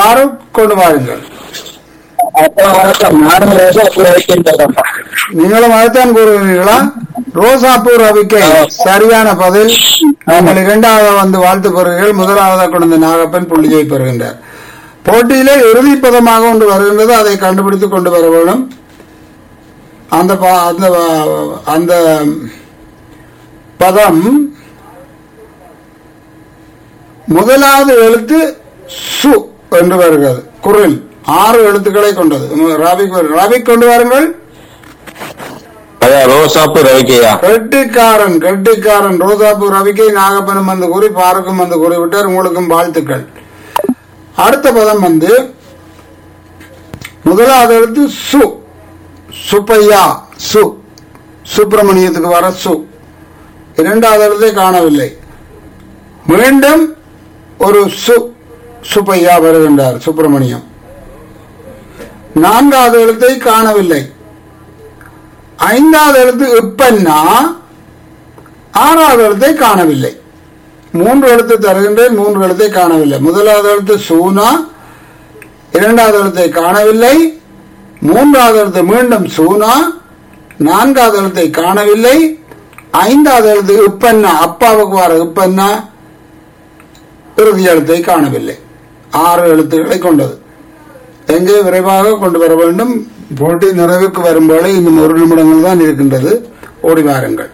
பாரூக் கொண்டு வாருங்கள் அப்பா வணக்கம் நானும் ரோசா பூ வைக்கின்றதப்பா நீங்களும் அதைத்தான் கூறுகிறீர்களா ரோசாப்பூ ரவிக்கை சரியான பதில் நீங்கள் இரண்டாவது வந்து வாழ்த்து பெறுகிறீர்கள் முதலாவதாக கொண்ட நாகப்பன் புள்ளியை பெறுகின்றார் போட்டியிலே இறுதி பதமாக ஒன்று வருகின்றது அதை கண்டுபிடித்து கொண்டு வர வேண்டும் அந்த ப- அந்த அந்த பதம் முதலாவது எழுத்து சு என்று வருகிறது குரல் ஆறு எழுத்துக்களை கொண்டது ராபிக் வரு- ராபிக் கொண்டு வாருங்கள் அதான் ரோசாப்பு ரவிக்கையா கெட்டிக்காரன் கெட்டிக்காரன் ரோசாப்பூ ரவிக்கை நாகப்பனும் வந்து கூறி பாருக்கும் வந்து கூறிவிட்டார் உங்களுக்கும் வாழ்த்துக்கள் அடுத்த பதம் வந்து முதலாவது எழுத்து சு சுப்பையா சு சுப்பிரமணியத்துக்கு வர சு இரண்டாவது எழுத்தை காணவில்லை மீண்டும் ஒரு சு சுப்பையா வருகின்றார் சுப்பிரமணியம் நான்காவது எழுத்தை காணவில்லை ஐந்தாவது எழுத்து இப்பன்னா ஆறாவது எழுத்தை காணவில்லை மூன்று எழுத்து தருகின்றேன் மூன்று எழுத்தை காணவில்லை முதலாவது எழுத்து சூனா இரண்டாவது எழுத்தை காணவில்லை மூன்றாவது எழுத்து மீண்டும் சூனா நான்காவது எழுத்தை காணவில்லை ஐந்தாவது எழுத்து இப்பன்னா அப்பாவுக்கு வர இப்பன்னா இறுதி எழுத்தை காணவில்லை ஆறு எழுத்துக்களை கொண்டது எங்கே விரைவாக கொண்டு வர வேண்டும் போட்டி நிறைவுக்கு வரும்போது இன்னும் ஒரு நிமிடங்கள் தான் இருக்கின்றது ஓடி வாருங்கள்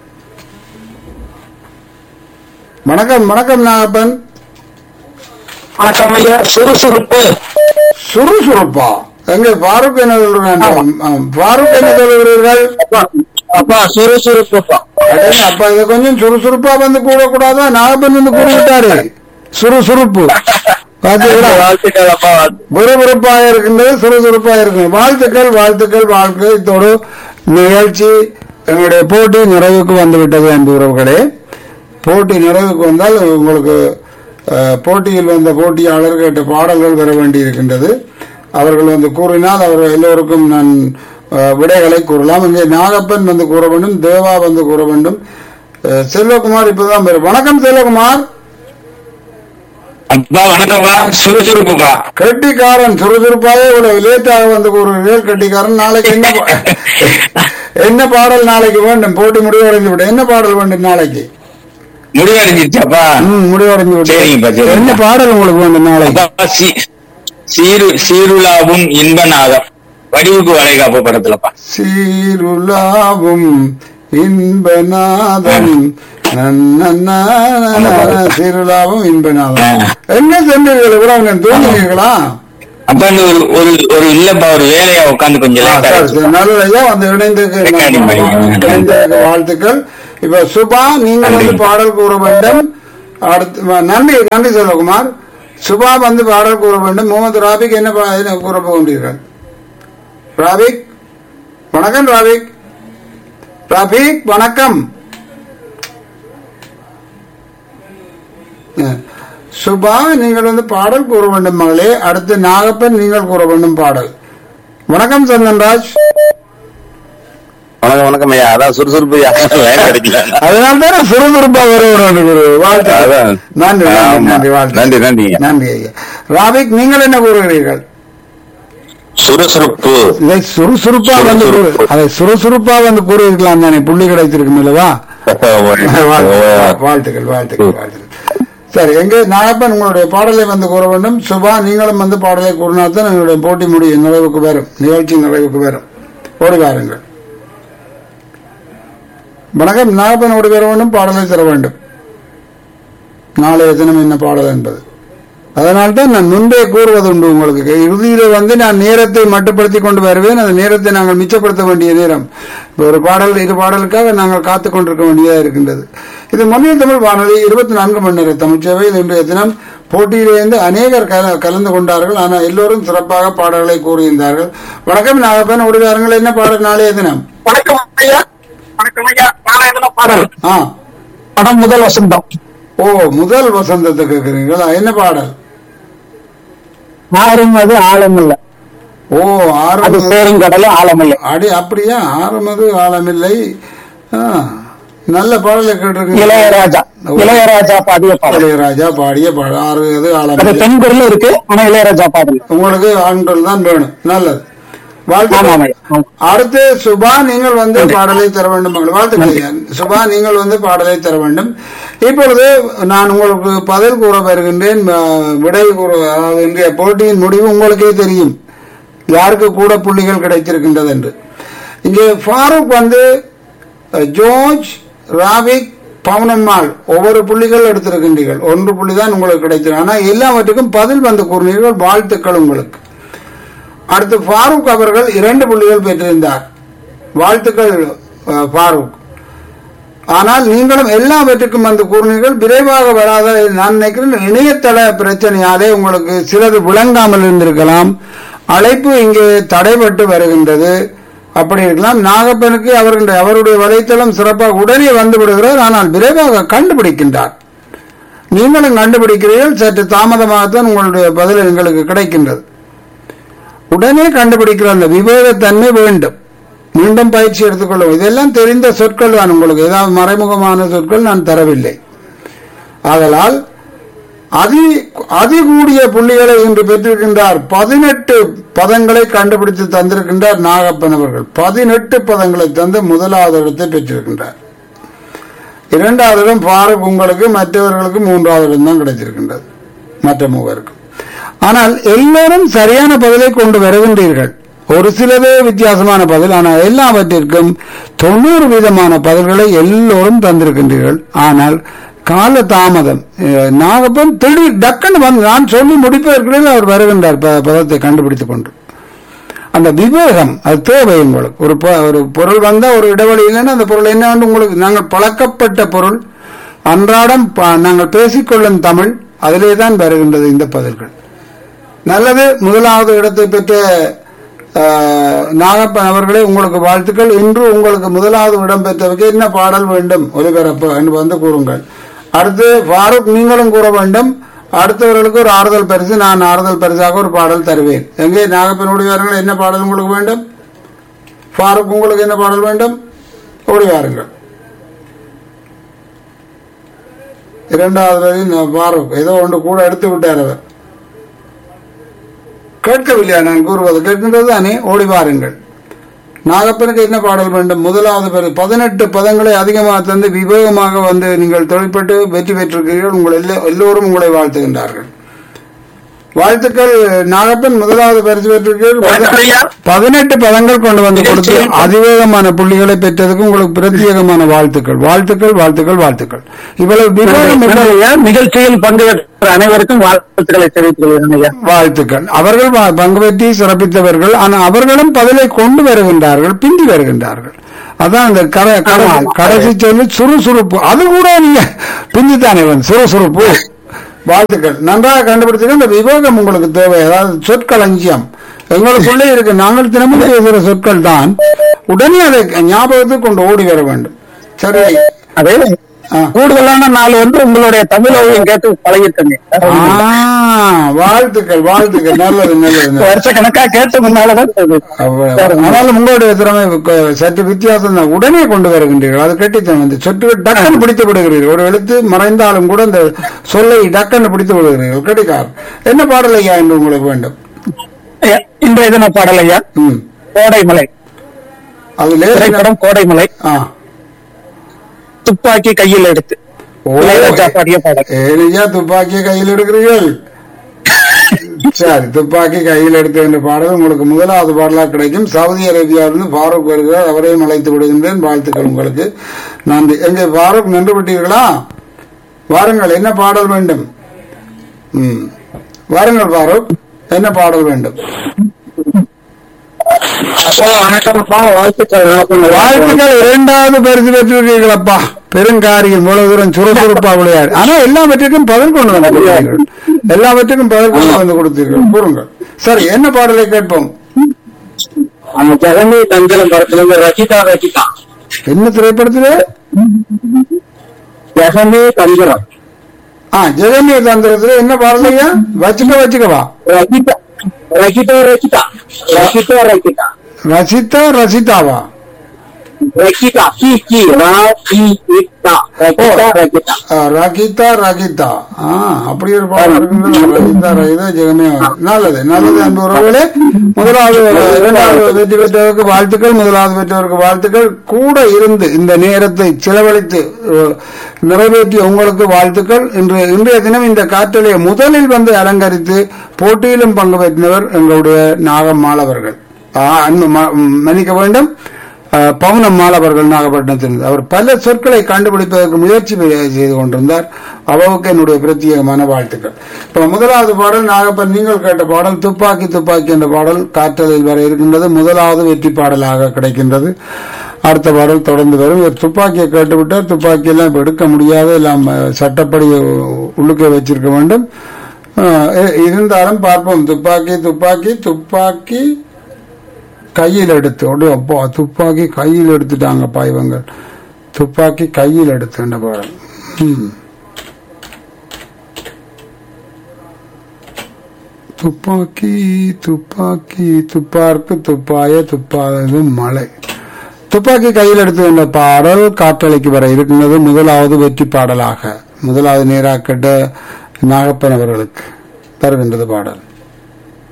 வணக்கம் வணக்கம் நாகப்பன் வணக்கம் ஐயா சுறுசுறுப்பு சுறுசுறுப்பா எங்கே பாரூக் என்ன சொல்றாங்க பாரூக் என்ன சொல்கிறீர்கள் அப்பா அப்பா சுறுசுறுப்புப்பா அடே, அப்ப இதை கொஞ்சம் சுறுசுறுப்பா வந்து கூடக்கூடாதா நாகப்பன் வந்து கூறிவிட்டாரு சுறுசுறுப்பு பாத்தீங்களா வாழ்த்துக்கள் அப்பா விறுவிறுப்பாக இருக்கின்றது சுறுசுறுப்பாக இருக்கின்றது வாழ்த்துக்கள் வாழ்த்துக்கள் வாழ்க்கை இத்தோடு நிகழ்ச்சி எங்களுடைய போட்டி நிறைவுக்கு வந்துவிட்டது அன்பு உறவுகளே போட்டி நிறைவுக்கு வந்தால் உங்களுக்கு அஹ், போட்டியில் வந்த போட்டியாளர் கேட்ட பாடல்கள் வர வேண்டி இருக்கின்றது அவர்கள் வந்து கூறினால் அவர்கள் எல்லோருக்கும் நான் அஹ், விடைகளை கூறலாம் இங்கே நாகப்பன் வந்து கூற வேண்டும் தேவா வந்து கூற வேண்டும் அஹ், செல்வகுமார் இப்பதான் வரும். வணக்கம் செல்வகுமார் அப்பா வணக்கம்ப்பா சுறுசுறுப்புப்பா கெட்டிக்காரன் சுறுசுறுப்பாக இவ்வளவு லேட்டாக வந்து கூறுகிறீர்கள் கெட்டிக்காரன் நாளைக்கு என்ன பா- என்ன பாடல் நாளைக்கு வேண்டும் போட்டி முடிவடைந்து விட என்ன பாடல் வேண்டும் நாளைக்கு முடிவடைஞ்சிருச்சாப்பா ம், முடிவடைந்து சரிங்கப்பா, விட்டு சரிங்கப்பா. என்ன பாடல் உங்களுக்கு வேண்டும் நாளைக்கு அப்பா சீ- சீரு சீருலாவும் இன்பநாதம் வடிவுக்கு வளைகாப்பு படத்துலப்பா சீருலாவும் இன்பநாதம் நன்னன்னானன, சீருலாவும் இன்பநாதம் என்ன சென்றீர்கள் இவ்வளவு நேரம் தூங்குனீர்களா அப்பா இந்த ஒரு ஒரு ஒரு இல்லப்பா ஒரு வேலையா உட்காந்து கொஞ்சம் ஆ, லேட்டா சரி, இருக்கு. சரி. நல்லது ஐயா வந்து இணைந்ததுக்கு ரெக்கார்டிங் பண்ணி. இணைந்ததுக்கு வாழ்த்துக்கள் இப்ப சுபா நீங்கள் வந்து நன்றி. பாடல் கூற வேண்டும் அடுத்து வ- நன்றி நன்றி செல்வகுமார் சுபா வந்து பாடல் கூற வேண்டும் முகமது ராபிக் என்ன பா- என்ன கூற போகின்றீர்கள் ராபிக் வணக்கம் ராபிக் ராபிக் வணக்கம் ஆ. சுபா நீங்கள் வந்து பாடல் கூற வேண்டும் மகளே அடுத்து நாகப்பன் நீங்கள் கூற வேண்டும் பாடல் வணக்கம் சந்தன்ராஜ் வணக்கம் வணக்கம் ஐயா அதான் சுறுசுறுப்பு ஐயா. வேலை கிடைக்கல அதனால தானே சுறுசுறுப்பா வருகிறோம் வாழ்த்து அதான். நன்றி நன்றி, ஆமா. நன்றி வாழ்த்து நன்றி, நன்றிங்க. நன்றி ஐயா ராபிக் நீங்கள் என்ன கூறுகிறீர்கள் சுறுசுறுப்பு இதை சுறுசுறுப்பா வந்து கூறு சுறுசுறுப்பு. அதை சுறுசுறுப்பா வந்து கூறியிருக்கலாம் தானே புள்ளி கிடைத்திருக்கும் அல்லவா வாழ்த்துக்கள் வாழ்த்துக்கள் வாழ்த்துக்கள் வாழ்த்துக்கள் சரி எங்கே நாகப்பன் உங்களுடைய பாடலை வந்து கூற வேண்டும் சுபா நீங்களும் வந்து பாடலை கூறினால் தான் எங்களுடைய போட்டி முடியும் நிறைவுக்கு வரும் நிகழ்ச்சி நிறைவுக்கு வரும் ஓடி வாருங்கள் வணக்கம் நாகப்பன் ஓடி வர வேண்டும் பாடலை தர வேண்டும் நாளைய தினம் என்ன பாடல் என்பது அதனால்தான் நான் முன்பே கூறுவதுண்டு உங்களுக்கு இறுதியில வந்து நான் நேரத்தை மட்டுப்படுத்தி கொண்டு வருவேன் அந்த நேரத்தை நாங்கள் மிச்சப்படுத்த வேண்டிய நேரம் இப்ப ஒரு பாடல் இரு பாடலுக்காக நாங்கள் காத்துக் கொண்டிருக்க வேண்டியதாக இருக்கின்றது இது மொழிய தமிழ் வானொலி இருபத்தி நான்கு மணி நேர தமிழ்ச்சேவையில் இன்றைய தினம் போட்டியிலிருந்து அநேகர் கல- கலந்து கொண்டார்கள் ஆனால் எல்லோரும் சிறப்பாக பாடல்களை கூறியிருந்தார்கள் வணக்கம் நாகப்பன் ஓடுவாருங்கள் என்ன பாடல் நாளைய தினம் வணக்கம் ஐயா வணக்கம் ஐயா நாராயண பாடல் ஆ படம் முதல் வசந்தம் ஓ முதல் வசந்தத்தை கேட்கிறீங்களா என்ன பாடல் ஆறும் அது ஆழம் இல்ல ஓ அது ஆறு பேரும் கடலும் ஆழம் இல்ல அடி அப்படியா ஆரம்பது ஆழமில்லை ஆ, நல்ல பாடலை கேட்டிருக்கீங்க இளையராஜா இளையராஜா பாடிய பாடல் இளையராஜா பாடிய பாடல் ஆறு இது அது ஆளம் பெண் குரல் இருக்கு ஆனா இளையராஜா பாடல் உங்களுக்கு ஆண்கள் தான் வேணும் நல்லது வாழ்த்துக்கள் ஆமாம் ஐயா. ஆமாம். அடுத்து சுபா நீங்கள் வந்து பாடலை தர வேண்டும் மகள். வாழ்த்துக்கள் ஐயா. சுபா நீங்கள் வந்து பாடலை தர வேண்டும் இப்பொழுது நான் உங்களுக்கு பதில் கூற வருகின்றேன் அஹ், விடை கூற அதாவது இன்றைய போட்டியின் முடிவு உங்களுக்கே தெரியும் யாருக்கு கூட புள்ளிகள் கிடைத்திருக்கின்றது என்று இங்கே ஃபாரூக் வந்து அஹ், ஜோர்ஜ் ராபிக் பவுனம்மாள் ஒவ்வொரு புள்ளிகள் எடுத்திருக்கின்றீர்கள் ஒன்று புள்ளி தான் உங்களுக்கு கிடைத்தது ஆனால் எல்லாவற்றுக்கும் பதில் வந்து கூறினீர்கள் வாழ்த்துக்கள் உங்களுக்கு அடுத்து ஃபாரூக் அவர்கள் இரண்டு புள்ளிகள் பெற்றிருந்தார் வாழ்த்துக்கள் அஹ், ஃபாரூக் ஆனால் நீங்களும் எல்லாவற்றுக்கும் வந்து கூறினீர்கள் விரைவாக வராத நான் நினைக்கிறேன் இணையதள பிரச்சனையாலே உங்களுக்கு சிலது விளங்காமல் இருந்திருக்கலாம் அழைப்பு இங்கே தடைபட்டு வருகின்றது அப்படி இருக்கலாம் நாகப்பனுக்கு அவர்களுடைய அவருடைய வலைத்தளம் சிறப்பாக உடனே வந்து விடுகிறார் ஆனால் விரைவாக கண்டுபிடிக்கின்றார் நீங்களும் கண்டுபிடிக்கிறீர்கள் சற்று தாமதமாகத்தான் உங்களுடைய பதில் எங்களுக்கு கிடைக்கின்றது உடனே கண்டுபிடிக்கிற அந்த விவேகத்தன்மை வேண்டும் மீண்டும் பயிற்சி எடுத்துக்கொள்ளும் இதெல்லாம் தெரிந்த சொற்கள் தான் உங்களுக்கு ஏதாவது மறைமுகமான சொற்கள் நான் தரவில்லை ஆதலால் அதி அதிகூடிய புள்ளிகளை இன்று பெற்றிருக்கின்றார் பதினெட்டு பதங்களை கண்டுபிடித்து தந்திருக்கின்றார் நாகப்பன் அவர்கள் பதினெட்டு பதங்களை தந்து முதலாவது இடத்தை பெற்றிருக்கின்றார் இரண்டாவது இடம் ஃபாரூக் உங்களுக்கு மற்றவர்களுக்கு மூன்றாவது இடம் தான் கிடைத்திருக்கின்றது மற்ற மூவருக்கு ஆனால் எல்லோரும் சரியான பதிலை கொண்டு வருகின்றீர்கள் ஒரு சிலதே வித்தியாசமான பதில் ஆனால் எல்லாவற்றிற்கும் தொண்ணூறு விதமான பதில்களை எல்லோரும் தந்திருக்கின்றீர்கள் ஆனால் கால தாமதம் அஹ், நாகப்பன் திடீர் டக்குன்னு வந்து நான் சொல்லி முடிப்பதற்குள்ளே அவர் வருகின்றார் ப- பதத்தை கண்டுபிடித்துக் கொண்டு அந்த விவேகம் அது தேவை உங்களுக்கு ஒரு பொ- ஒரு பொருள் வந்தா ஒரு இடைவெளி இல்லைன்னா அந்த பொருள் என்ன வந்து உங்களுக்கு நாங்கள் பழக்கப்பட்ட பொருள் அன்றாடம் ப- நாங்கள் பேசிக்கொள்ளும் தமிழ் அதிலே தான் வருகின்றது இந்த பதில்கள் நல்லது முதலாவது இடத்தை பெற்ற ஆஹ், நாகப்பன் அவர்களே உங்களுக்கு வாழ்த்துக்கள் இன்று உங்களுக்கு முதலாவது இடம் பெற்றவருக்கு என்ன பாடல் வேண்டும் ஒலிபரப்பு என்று வந்து கூறுங்கள் அடுத்து ஃபாரூக் நீங்களும் கூற வேண்டும் அடுத்தவர்களுக்கு ஒரு ஆறுதல் பரிசு நான் ஆறுதல் பரிசாக ஒரு பாடல் தருவேன் எங்கே நாகப்பன் ஓடி வாருங்கள் என்ன பாடல் உங்களுக்கு வேண்டும் ஃபாரூக் உங்களுக்கு என்ன பாடல் வேண்டும் ஓடி வாருங்கள் இரண்டாவது வரி நான் ஃபாரூக் ஏதோ ஒன்று கூட எடுத்து விட்டார் அவர் கேட்கவில்லையா நான் கூறுவது கேட்கின்றது தானே ஓடி வாருங்கள் நாகப்பனுக்கு என்ன பாடல் வேண்டும் முதலாவது பேர் பதினெட்டு பதங்களை அதிகமாக தந்து விவேகமாக வந்து நீங்கள் தொழிற்பட்டு வெற்றி பெற்றிருக்கிறீர்கள் உங்கள் எல்லோ- எல்லோரும் உங்களை வாழ்த்துகின்றார்கள் வாழ்த்துக்கள் நாகப்பன் முதலாவது பரிசு பெற்றிருக்கிறீர்கள் ஐயா. பதினெட்டு பதங்கள் கொண்டு வந்து கொடுத்து அதிவேகமான புள்ளிகளை பெற்றதுக்கு உங்களுக்கு பிரத்யேகமான வாழ்த்துக்கள் வாழ்த்துக்கள் வாழ்த்துக்கள் வாழ்த்துக்கள் இவ்வளவு விவேகம் நன்றி இல்லை. ஐயா. நிகழ்ச்சியில் பங்கு பெற்ற அனைவருக்கும் வாழ்த்துக்களை தெரிவித்துக் கொள்கிறேன் ஐயா வாழ்த்துக்கள் அவர்கள் ப- பங்கு பெற்றி சிறப்பித்தவர்கள் ஆனால் அவர்களும் பதிலை கொண்டு வருகின்றார்கள் பிந்தி வருகின்றார்கள் அதான் அந்த கட- கட- ஆமா. கடைசி சொல்லி சுறுசுறுப்பு அது கூட நீங்க பிந்தித்தானே வந்து சுறுசுறுப்பு வாழ்த்துக்கள் நன்றாக கண்டுபிடிச்சது இந்த விவேகம் உங்களுக்கு தேவை அதாவது சொற்களஞ்சியம் எங்களுக்குள்ளே இருக்கு நாங்கள் தினமும் பேசுகிற சொற்கள் தான் உடனே அதை ஞாபகத்துக்கு கொண்டு ஓடி வர வேண்டும் சரி அதே ஆ. கூடுதலான நாள் வந்து உங்களுடைய தமிழ் ஓவியம் கேட்டு பழகிட்டேங்க ஆ, வாழ்த்துக்கள் வாழ்த்துக்கள் நல்லது நல்லது நல்லது வருஷ கணக்கா கேட்டு முன்னாலதான் தெரியுது. அவ்வளவு. ஆனாலும் உங்களுடைய திறமை க- சற்று வித்தியாசம் தான் உடனே கொண்டு வருகின்றீர்கள் அது கட்டித்தனம் வந்து சொட்டு டக்குன்னு பிடித்து விடுகிறீர்கள் ஒரு எழுத்து மறைந்தாலும் கூட அந்த சொல்லை டக்குன்னு பிடித்து விடுகிறீர்கள் கட்டிக்கார் என்ன பாடல் ஐயா என்று உங்களுக்கு வேண்டும் ஐயா, இன்றைய தின பாடல் ஐயா ம் கோடைமலை அதுல திரைப்படம் கோடைமலை ஆ துப்பாக்கி கையில் எடுத்து இளையராஜா பாடிய பாடல் ஏனையா துப்பாக்கி கையில் எடுக்கிறீர்கள் சரி துப்பாக்கி கையில் எடுத்து என்ற பாடல் உங்களுக்கு முதலாவது பாடலா கிடைக்கும் சவுதி அரேபியாவிலிருந்து ஃபாரூக் வருகிறார் அவரையும் அழைத்து விடுகின்றேன் வாழ்த்துக்கள் உங்களுக்கு நன்றி எங்கே ஃபாரூக் நின்று விட்டீர்களா வாருங்கள் என்ன பாடல் வேண்டும் ம் வாருங்கள் ஃபாரூக் என்ன பாடல் வேண்டும் வணக்கம்ப்பா வாழ்த்துக்கள் வாழ்த்துக்கள் இரண்டாவது பரிசு பெற்றிருக்கீங்களப்பா பெருங்காரியம் இவ்வளவு தூரம் சுறுசுறுப்பா விளையாடு ஆனா எல்லாவற்றுக்கும் பதில் கொண்டு வந்து கொடுத்தீர்கள் எல்லாவற்றுக்கும் பதில் கொண்டு வந்து கொடுத்தீர்கள் கூறுங்கள் சரி என்ன பாடலை கேட்போம் அந்த ஜெகமே தந்திரம் படத்துல இருந்து ரச்சிதா ரச்சிதா என்ன திரைப்படத்திலே ஜெகமே தந்திரம் ஆ ஜெகன்ய தந்திரத்துல என்ன பாடலையா வச்சுக்க வச்சுக்கவா ரச்சிதா ரச்சிதா ரச்சிதா ரச்சிதா ரச்சிதா ரசிதா ரசிதாவா ரக்கிதா கி கி ரா கி இத்தா ரக்கிதா ரக்கிதா ஆ, ரகிதா ரகிதா ஆ அப்படி ஒரு பாடம் இருக்குங்களா? ரகிதா ரகிதா ஜெகமே நல்லது நல்லது அன்பு உறவுகளே முதலாவது இரண்டாவது வெற்றி பெற்றவருக்கு வாழ்த்துக்கள் முதலாவது பெற்றவருக்கு வாழ்த்துக்கள் கூட இருந்து இந்த நேரத்தை செலவழித்து அஹ், நிறைவேற்றிய உங்களுக்கு வாழ்த்துக்கள் இன்று இன்றைய தினம் இந்த காற்றலையை முதலில் வந்து அலங்கரித்து போட்டியிலும் பங்கு பெற்றவர் எங்களுடைய நாகம்மாள் அவர்கள் ஆ, அன்பு ம- மன்னிக்க வேண்டும் அஹ், பவுனம்மாள் அவர்கள் நாகப்பட்டினத்தில் அவர் பல சொற்களை கண்டுபிடிப்பதற்கு முயற்சி செய்து கொண்டிருந்தார் அவருக்கு என்னுடைய பிரத்யேகமான வாழ்த்துக்கள் இப்ப முதலாவது பாடல் நாகப்பன் நீங்கள் கேட்ட பாடல் துப்பாக்கி துப்பாக்கி என்ற பாடல் காற்றலில் வர இருக்கின்றது முதலாவது வெற்றி பாடலாக கிடைக்கின்றது அடுத்த பாடல் தொடர்ந்து வரும் இவர் துப்பாக்கியை கேட்டுவிட்டார் துப்பாக்கி எல்லாம் இப்ப எடுக்க முடியாது எல்லாம் அஹ், சட்டப்படி உள்ளுக்கே வச்சிருக்க வேண்டும் அஹ், இ- இருந்தாலும் பார்ப்போம் துப்பாக்கி துப்பாக்கி துப்பாக்கி கையில் எடுத்து அப்படியே அப்பா துப்பாக்கி கையில் எடுத்துட்டாங்கப்பா இவங்க துப்பாக்கி கையில் எடுத்து என்ன பாடம் ம். துப்பாக்கி துப்பாக்கி துப்பார்க்கு துப்பாய துப்பாதது மலை துப்பாக்கி கையில் எடுத்து என்ற பாடல் காற்றலைக்கு வர இருக்கின்றது முதலாவது வெற்றி பாடலாக முதலாவது நேராக்கட்ட நாகப்பன் அவர்களுக்கு தருகின்றது பாடல்